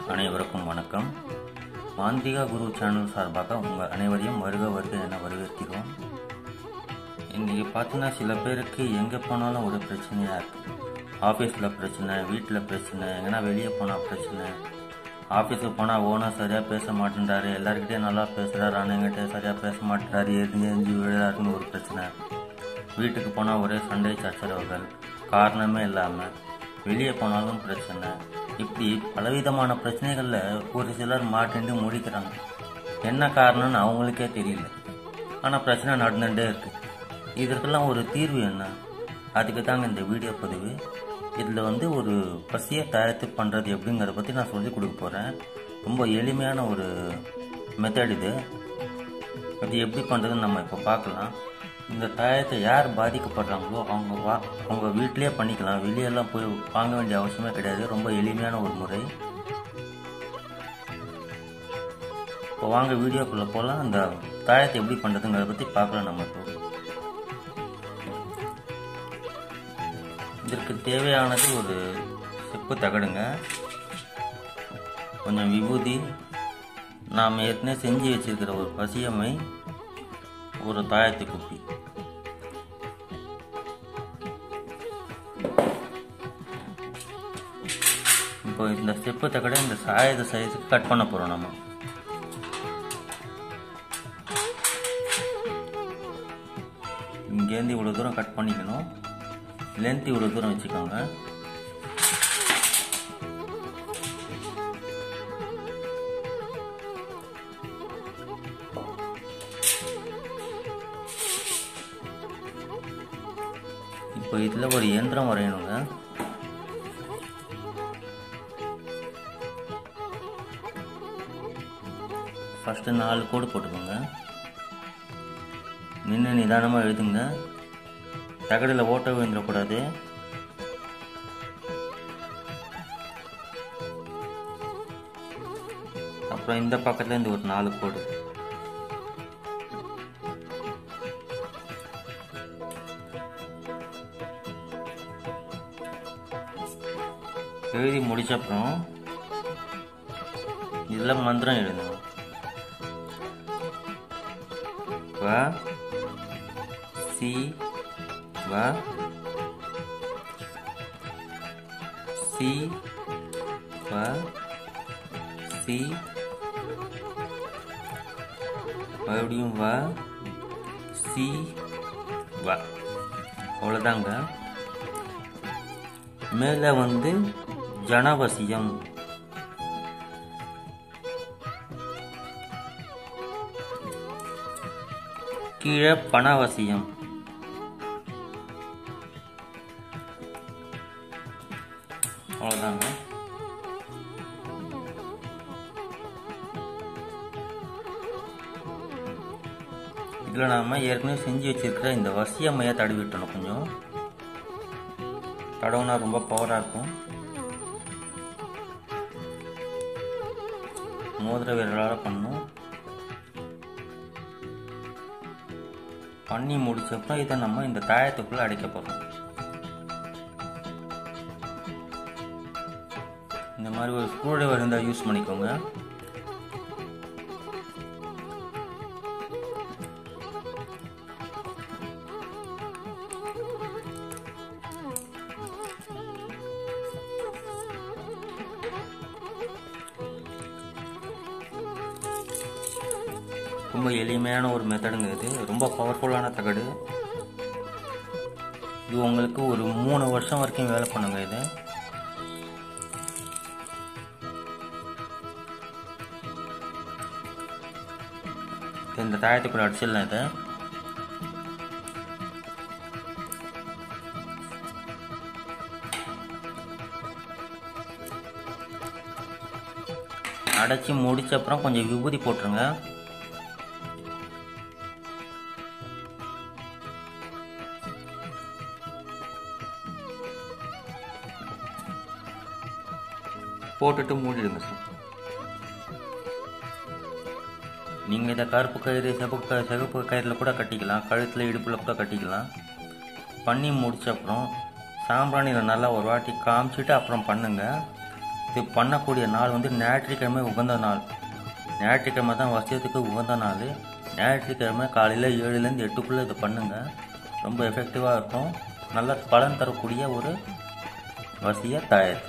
அனைவருக்கும் வணக்கம் மாந்திரிகா குரு சேனல் சார்பாக உங்கள் அனைவரையும் வருக வருக என வரவேற்கிறோம் இன்றைக்கி பார்த்தீங்கன்னா சில பேருக்கு எங்கே போனாலும் ஒரு பிரச்சனையாக இருக்குது ஆஃபீஸில் பிரச்சனை வீட்டில் பிரச்சனை எங்கன்னா வெளியே போனால் பிரச்சனை ஆஃபீஸுக்கு போனால் ஓனர் சரியாக பேச மாட்டேன்றாரு எல்லாருக்கிட்டையும் நல்லா பேசுகிறாரு ஆனால் எங்கிட்ட சரியாக பேச மாட்டேறாரு எரிஞ்சு எரிஞ்சு விழுறாருன்னு ஒரு பிரச்சனை வீட்டுக்கு போனால் ஒரே சண்டை சச்சரவுகள் காரணமே இல்லாமல் வெளியே போனாலும் பிரச்சனை இப்படி பலவிதமான பிரச்சனைகளில் ஒரு சிலர் மாட்டிண்டு முடிக்கிறாங்க என்ன காரணம்னு அவங்களுக்கே தெரியல ஆனால் பிரச்சனை நடந்துகிட்டே இருக்கு இதற்கெல்லாம் ஒரு தீர்வு என்ன அதுக்கு தாங்க இந்த வீடியோ பதிவு இதில் வந்து ஒரு பசியை தயாரித்து பண்ணுறது எப்படிங்கிறத பற்றி நான் சொல்லி கொடுக்க போகிறேன் ரொம்ப எளிமையான ஒரு மெத்தட் இது அது எப்படி பண்ணுறதுன்னு நம்ம இப்போ பார்க்கலாம் இந்த தாயத்தை யார் பாதிக்கப்படுறாங்களோ அவங்க வா அவங்க வீட்டிலே பண்ணிக்கலாம் வெளியெல்லாம் போய் வாங்க வேண்டிய அவசியமே கிடையாது ரொம்ப எளிமையான ஒரு முறை இப்போ வாங்க வீடியோக்குள்ளே போகலாம் அந்த தாயத்தை எப்படி பண்ணுறதுங்கிறத பற்றி பார்க்கலாம் நம்ம இப்போ இதற்கு தேவையானது ஒரு செப்பு தகடுங்க கொஞ்சம் விபூதி நாம் ஏற்கனவே செஞ்சு வச்சிருக்கிற ஒரு பசியம்மை ஒரு தாயத்து குப்பி இப்போ இந்த ஸ்டெப்பு தக்கட இந்த சாயத சைஸுக்கு கட் பண்ண போகிறோம் நம்ம இங்கேருந்து இவ்வளோ தூரம் கட் பண்ணிக்கணும் லென்த் இவ்வளோ தூரம் வச்சுக்கோங்க இப்போ இதில் ஒரு இயந்திரம் வரையணுங்க ஃபஸ்ட்டு நாலு கோடு போட்டுக்கோங்க நின்று நிதானமாக எழுதுங்க தகடில் ஓட்ட விழுந்துடக்கூடாது அப்புறம் இந்த பக்கத்தில் இருந்து ஒரு நாலு கோடு எழுதி முடிச்ச அப்புறம் இதில் மந்திரம் எழுதணும் வ சி வ சி வ சி மறுபடியும் வ சி வ அவ்வளோதாங்க மேலே வந்து ஜனவசியம் கீழே பணவசியம் அவ்வளோதாங்க இதில் நாம் ஏற்கனவே செஞ்சு வச்சிருக்கிற இந்த வசியம்மையை தடவி விட்டணும் கொஞ்சம் தடவுனா ரொம்ப பவராக இருக்கும் மோதிர விரலால் பண்ணும் பண்ணி முடிச்சப்பறம் இதை நம்ம இந்த தாயத்துக்குள்ளே அடைக்க போகிறோம் இந்த மாதிரி ஒரு ஸ்க்ரூ டிரைவர் இருந்தால் யூஸ் பண்ணிக்கோங்க ரொம்ப எளிமையான ஒரு மெத்தடுங்க இது ரொம்ப பவர்ஃபுல்லான தகடு இது உங்களுக்கு ஒரு மூணு வருஷம் வரைக்கும் வேலை பண்ணுங்க இது இந்த தாயத்துக்குள்ள அடிச்சிடலாம் இதை அடைச்சி முடிச்ச அப்புறம் கொஞ்சம் விபூதி போட்டுருங்க போட்டுட்டு மூடிடுங்க சார் நீங்கள் இதை கருப்பு கயிறு சிவப்பு க சிவப்பு கயிறில் கூட கட்டிக்கலாம் கழுத்தில் இடுப்பில் கூட கட்டிக்கலாம் பண்ணி முடிச்ச அப்புறம் சாம்பிராணியில் நல்லா ஒரு வாட்டி காமிச்சிட்டு அப்புறம் பண்ணுங்க இது பண்ணக்கூடிய நாள் வந்து ஞாயிற்றுக்கிழமை உகந்த நாள் ஞாயிற்றுக்கிழமை தான் வருஷத்துக்கு உகந்த நாள் ஞாயிற்றுக்கிழமை காலையில் ஏழுலேருந்து எட்டுக்குள்ளே இது பண்ணுங்கள் ரொம்ப எஃபெக்டிவாக இருக்கும் நல்ல பலன் தரக்கூடிய ஒரு வசிய தயாரித்து